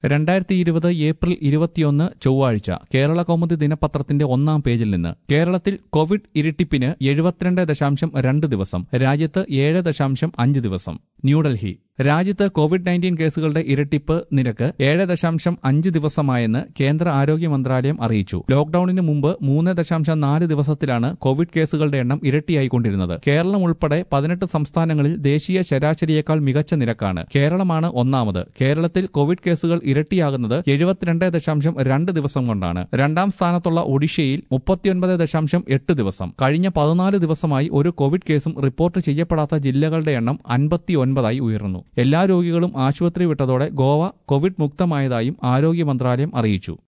രണ്ടായിരത്തി ഇരുപത് ഏപ്രിൽ ഇരുപത്തിയൊന്ന് ചൊവ്വാഴ്ച കേരള കൗമുദി ദിനപത്രത്തിന്റെ ഒന്നാം പേജിൽ നിന്ന് കേരളത്തിൽ കോവിഡ് ഇരട്ടിപ്പിന് എഴുപത്തിരണ്ട് ദശാംശം രണ്ട് ദിവസം രാജ്യത്ത് ഏഴ് ദശാംശം അഞ്ച് ദിവസം ന്യൂഡൽഹി രാജ്യത്ത് കോവിഡ് നയൻറ്റീൻ കേസുകളുടെ ഇരട്ടിപ്പ് നിരക്ക് ഏഴ് ദശാംശം അഞ്ച് ദിവസമായെന്ന് കേന്ദ്ര ആരോഗ്യ മന്ത്രാലയം അറിയിച്ചു ലോക്ഡൌണിന് മുമ്പ് മൂന്ന് ദശാംശം നാല് ദിവസത്തിലാണ് കോവിഡ് കേസുകളുടെ എണ്ണം ഇരട്ടിയായിക്കൊണ്ടിരുന്നത് കേരളം ഉൾപ്പെടെ പതിനെട്ട് സംസ്ഥാനങ്ങളിൽ ദേശീയ ശരാശരിയേക്കാൾ മികച്ച നിരക്കാണ് കേരളമാണ് ഒന്നാമത് കേരളത്തിൽ കോവിഡ് കേസുകൾ ഇരട്ടിയാകുന്നത് എഴുപത്തിരണ്ട് ദശാംശം രണ്ട് ദിവസം കൊണ്ടാണ് രണ്ടാം സ്ഥാനത്തുള്ള ഒഡീഷയിൽ മുപ്പത്തിയൊൻപത് ദശാംശം എട്ട് ദിവസം കഴിഞ്ഞ പതിനാല് ദിവസമായി ഒരു കോവിഡ് കേസും റിപ്പോർട്ട് ചെയ്യപ്പെടാത്ത ജില്ലകളുടെ എണ്ണം അൻപത്തി ഒൻപതായി ഉയർന്നു എല്ലാ രോഗികളും ആശുപത്രി വിട്ടതോടെ ഗോവ കോവിഡ് മുക്തമായതായും ആരോഗ്യ മന്ത്രാലയം അറിയിച്ചു